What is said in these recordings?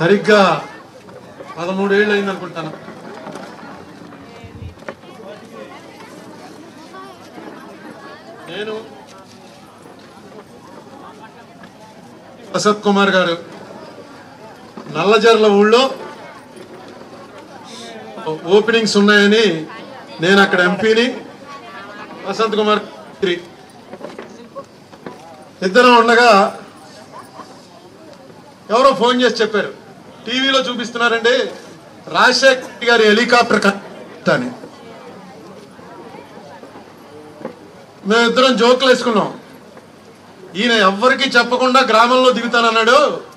సరిగ్గా పదమూడేళ్ళు అయింది అనుకుంటాను నేను వసత్ కుమార్ గారు నల్లజర్ల ఊళ్ళో ఓపెనింగ్స్ ఉన్నాయని నేను అక్కడ ఎంపీని వసంత్ కుమార్ మంత్రి. ఇద్దరం ఉండగా ఎవరో ఫోన్ చేసి చెప్పారు టీవీలో చూపిస్తున్నారండి రాజశేఖర్ రెడ్డి గారి హెలికాప్టర్ కట్ అని మేమిద్దరం జోకులు వేసుకున్నాం ఈయన ఎవ్వరికీ చెప్పకుండా గ్రామంలో దిగుతానన్నాడు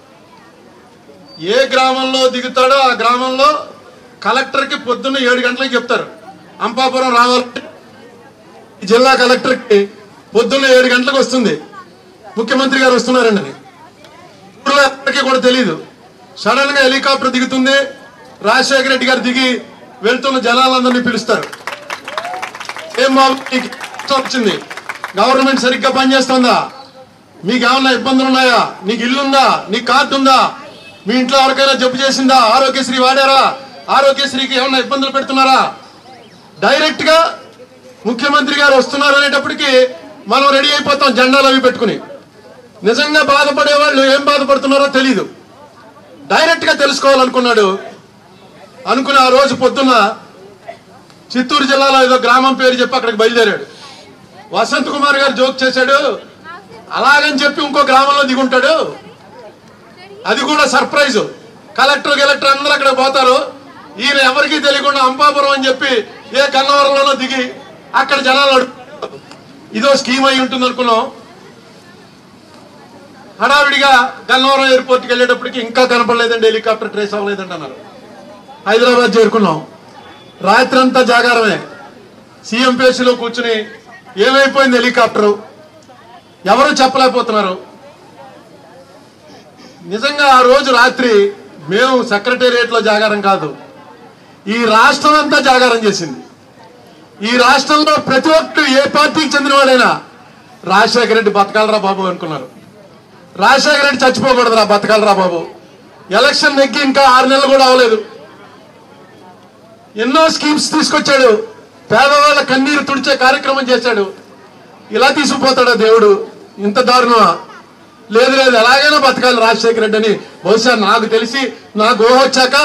ఏ గ్రామంలో దిగుతాడో ఆ గ్రామంలో కలెక్టర్కి పొద్దున్న ఏడు గంటలకు చెప్తారు అంపాపురం రావాలంటే ఈ జిల్లా కలెక్టర్కి పొద్దున్న ఏడు గంటలకు వస్తుంది ముఖ్యమంత్రి గారు వస్తున్నారండి అని ఊర్లో ఎవరికీ కూడా తెలియదు సడన్ గా హెలికాప్టర్ దిగుతుంది రాజశేఖర రెడ్డి గారు దిగి వెళ్తున్న జనాలందరినీ పిలుస్తారు ఏం బాబు నీకు కష్టం వచ్చింది గవర్నమెంట్ సరిగ్గా పనిచేస్తుందా మీకు ఏమన్నా ఇబ్బందులు ఉన్నాయా నీకు ఇల్లు ఉందా నీకు కార్డు ఉందా మీ ఇంట్లో ఎవరికైనా జబ్బు చేసిందా ఆరోగ్యశ్రీ వాడారా ఆరోగ్యశ్రీకి ఏమన్నా ఇబ్బందులు పెడుతున్నారా డైరెక్ట్ గా ముఖ్యమంత్రి గారు వస్తున్నారు అనేటప్పటికి మనం రెడీ అయిపోతాం జెండాలు అవి పెట్టుకుని నిజంగా బాధపడే వాళ్ళు ఏం బాధపడుతున్నారో తెలీదు డైరెక్ట్ గా తెలుసుకోవాలనుకున్నాడు అనుకుని ఆ రోజు పొద్దున్న చిత్తూరు జిల్లాలో ఏదో గ్రామం పేరు చెప్పి అక్కడికి బయలుదేరాడు వసంత్ కుమార్ గారు జోక్ చేశాడు అలాగని చెప్పి ఇంకో గ్రామంలో దిగుంటాడు అది కూడా సర్ప్రైజ్ కలెక్టర్ గెలెక్టర్ అందరూ అక్కడ పోతారు ఈయన ఎవరికీ తెలియకుండా అంపాపురం అని చెప్పి ఏ గన్నవరంలోనో దిగి అక్కడ జనాలు అడుగుతారు. ఇదో స్కీమ్ అయి ఉంటుంది అనుకున్నాం హడావిడిగా గన్నవరం ఎయిర్పోర్ట్కి వెళ్ళేటప్పటికి ఇంకా కనపడలేదండి హెలికాప్టర్ ట్రేస్ అవ్వలేదండి అన్నారు హైదరాబాద్ చేరుకున్నాం రాత్రి అంతా జాగారమే సీఎం పేసీలో కూర్చుని ఏమైపోయింది హెలికాప్టరు ఎవరు చెప్పలేకపోతున్నారు నిజంగా ఆ రోజు రాత్రి మేము సెక్రటేరియట్ లో జాగారం కాదు ఈ రాష్ట్రం అంతా జాగారం చేసింది ఈ రాష్ట్రంలో ప్రతి ఒక్కరు ఏ పార్టీకి చెందినవాడైనా రాజశేఖర రెడ్డి బతకాలరా బాబు అనుకున్నారు రాజశేఖర రెడ్డి చచ్చిపోకూడదురా బతకాలరా బాబు ఎలక్షన్ నెగ్గి ఇంకా ఆరు నెలలు కూడా అవ్వలేదు ఎన్నో స్కీమ్స్ తీసుకొచ్చాడు పేదవాళ్ళ కన్నీరు తుడిచే కార్యక్రమం చేశాడు ఇలా తీసుకుపోతాడా దేవుడు ఇంత దారుణమా లేదు లేదు ఎలాగైనా బతకాలి రాజశేఖర రెడ్డి అని బహుశా నాకు తెలిసి నాకు ఊహ వచ్చాక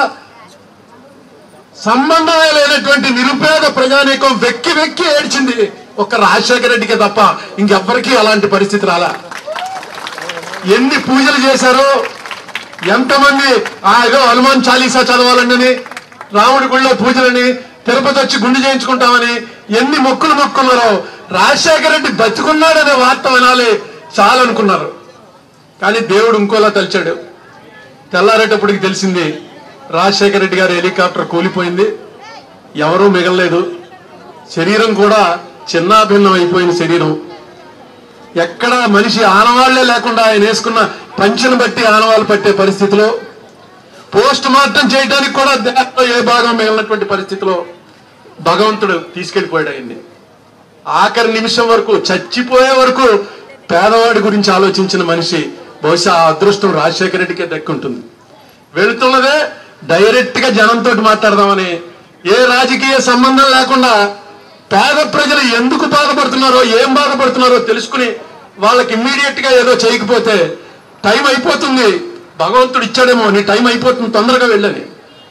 సంబంధమే లేనటువంటి నిరుపేద ప్రజానీకం వెక్కి వెక్కి ఏడ్చింది ఒక్క రాజశేఖర రెడ్డికే తప్ప ఇంకెవ్వరికీ అలాంటి పరిస్థితి రాలా ఎన్ని పూజలు చేశారో ఎంతమంది ఆ ఏదో హనుమాన్ చాలీసా చదవాలని రాముడి గుళ్ళో పూజలని తిరుపతి వచ్చి గుండు చేయించుకుంటామని ఎన్ని మొక్కులు మొక్కున్నారో రాజశేఖర రెడ్డి బతుకున్నాడనే వార్త వినాలి చాలనుకున్నారు కానీ దేవుడు ఇంకోలా తలిచాడు తెల్లారేటప్పటికి తెలిసింది రాజశేఖర రెడ్డి గారి హెలికాప్టర్ కూలిపోయింది ఎవరూ మిగలలేదు శరీరం కూడా చిన్నాభిన్నం అయిపోయిన శరీరం ఎక్కడ మనిషి ఆనవాళ్లే లేకుండా ఆయన వేసుకున్న పంచెను బట్టి ఆనవాళ్ళు పట్టే పరిస్థితిలో పోస్ట్ మార్టం చేయడానికి కూడా దేహంలో ఏ భాగం మిగిలినటువంటి పరిస్థితిలో భగవంతుడు తీసుకెళ్లిపోయాడు ఆయన్ని ఆఖరి నిమిషం వరకు చచ్చిపోయే వరకు పేదవాడి గురించి ఆలోచించిన మనిషి బహుశా ఆ అదృష్టం రాజశేఖర రెడ్డికే దక్కుంటుంది వెళుతున్నదే డైరెక్ట్ గా జనంతో మాట్లాడదామని ఏ రాజకీయ సంబంధం లేకుండా పేద ప్రజలు ఎందుకు బాధపడుతున్నారో ఏం బాధపడుతున్నారో తెలుసుకుని వాళ్ళకి ఇమ్మీడియట్ గా ఏదో చేయకపోతే టైం అయిపోతుంది భగవంతుడు ఇచ్చాడేమో నీ టైం అయిపోతుంది తొందరగా వెళ్ళని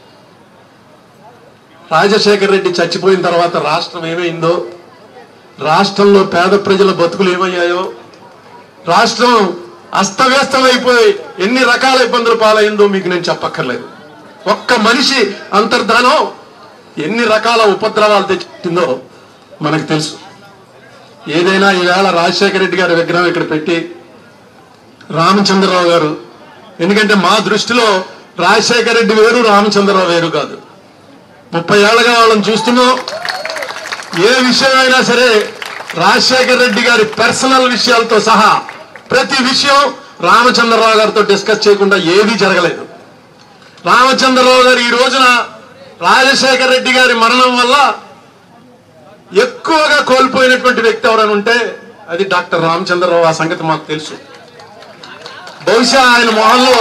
రాజశేఖర రెడ్డి చచ్చిపోయిన తర్వాత రాష్ట్రం ఏమైందో రాష్ట్రంలో పేద ప్రజల బతుకులు ఏమయ్యాయో రాష్ట్రం అస్తవ్యస్తమైపోయి ఎన్ని రకాల ఇబ్బందులు పాలైందో మీకు నేను చెప్పక్కర్లేదు ఒక్క మనిషి అంతర్ధానం ఎన్ని రకాల ఉపద్రవాలు తెచ్చిందో మనకు తెలుసు ఏదైనా ఈవేళ రాజశేఖర రెడ్డి గారి విగ్రహం ఇక్కడ పెట్టి రామచంద్రరావు గారు ఎందుకంటే మా దృష్టిలో రాజశేఖర రెడ్డి వేరు రామచంద్రరావు వేరు కాదు ముప్పై ఏళ్ళగా వాళ్ళని చూస్తున్నాం ఏ విషయమైనా సరే రాజశేఖర రెడ్డి గారి పర్సనల్ విషయాలతో సహా ప్రతి విషయం రామచంద్రరావు గారితో డిస్కస్ చేయకుండా ఏదీ జరగలేదు రామచంద్రరావు గారు ఈ రోజున రాజశేఖర రెడ్డి గారి మరణం వల్ల ఎక్కువగా కోల్పోయినటువంటి వ్యక్తి ఎవరైనా ఉంటే అది డాక్టర్ రామచంద్రరావు ఆ సంగతి మాకు తెలుసు బహుశా ఆయన మొహంలో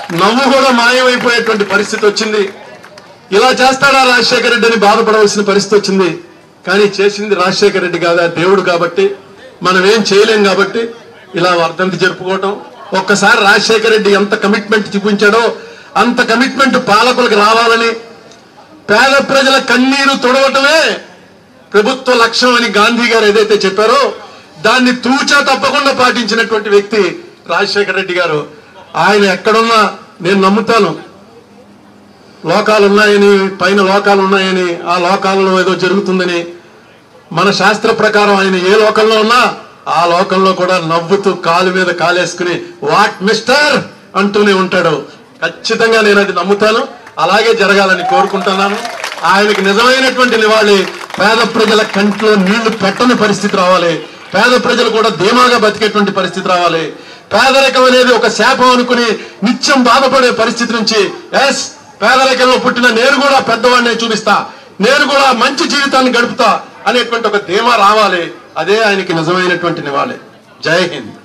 నవ్వు కూడా మాయమైపోయేటువంటి పరిస్థితి వచ్చింది ఇలా చేస్తాడా రాజశేఖర రెడ్డి అని బాధపడవలసిన పరిస్థితి వచ్చింది కానీ చేసింది రాజశేఖర రెడ్డి కాదా దేవుడు కాబట్టి మనం ఏం చేయలేం కాబట్టి ఇలా వర్ధంతి జరుపుకోవటం ఒక్కసారి రాజశేఖర రెడ్డి ఎంత కమిట్మెంట్ చూపించాడో అంత కమిట్మెంట్ పాలకులకు రావాలని పేద ప్రజల కన్నీరు తొడవటమే ప్రభుత్వ లక్ష్యం అని గాంధీ గారు ఏదైతే చెప్పారో దాన్ని తూచా తప్పకుండా పాటించినటువంటి వ్యక్తి రాజశేఖర రెడ్డి గారు ఆయన ఎక్కడున్నా నేను నమ్ముతాను లోకాలు ఉన్నాయని పైన లోకాలు ఉన్నాయని ఆ లోకాలలో ఏదో జరుగుతుందని మన శాస్త్ర ప్రకారం ఆయన ఏ లోకంలో ఉన్నా ఆ లోకంలో కూడా నవ్వుతూ కాలు మీద కాలేసుకుని వాట్ మిస్టర్ అంటూనే ఉంటాడు ఖచ్చితంగా నేను అది నమ్ముతాను అలాగే జరగాలని కోరుకుంటున్నాను ఆయనకి నిజమైనటువంటి నివాళి పేద ప్రజల కంట్లో నీళ్లు పెట్టని పరిస్థితి రావాలి పేద ప్రజలు కూడా ధీమాగా బతికేటువంటి పరిస్థితి రావాలి పేదరికం అనేది ఒక శాపం అనుకుని నిత్యం బాధపడే పరిస్థితి నుంచి ఎస్ పేదరికంలో పుట్టిన నేను కూడా పెద్దవాడినే చూపిస్తా నేను కూడా మంచి జీవితాన్ని గడుపుతా అనేటువంటి ఒక ధీమా రావాలి అదే ఆయనకి నిజమైనటువంటి నివాళి జై హింద్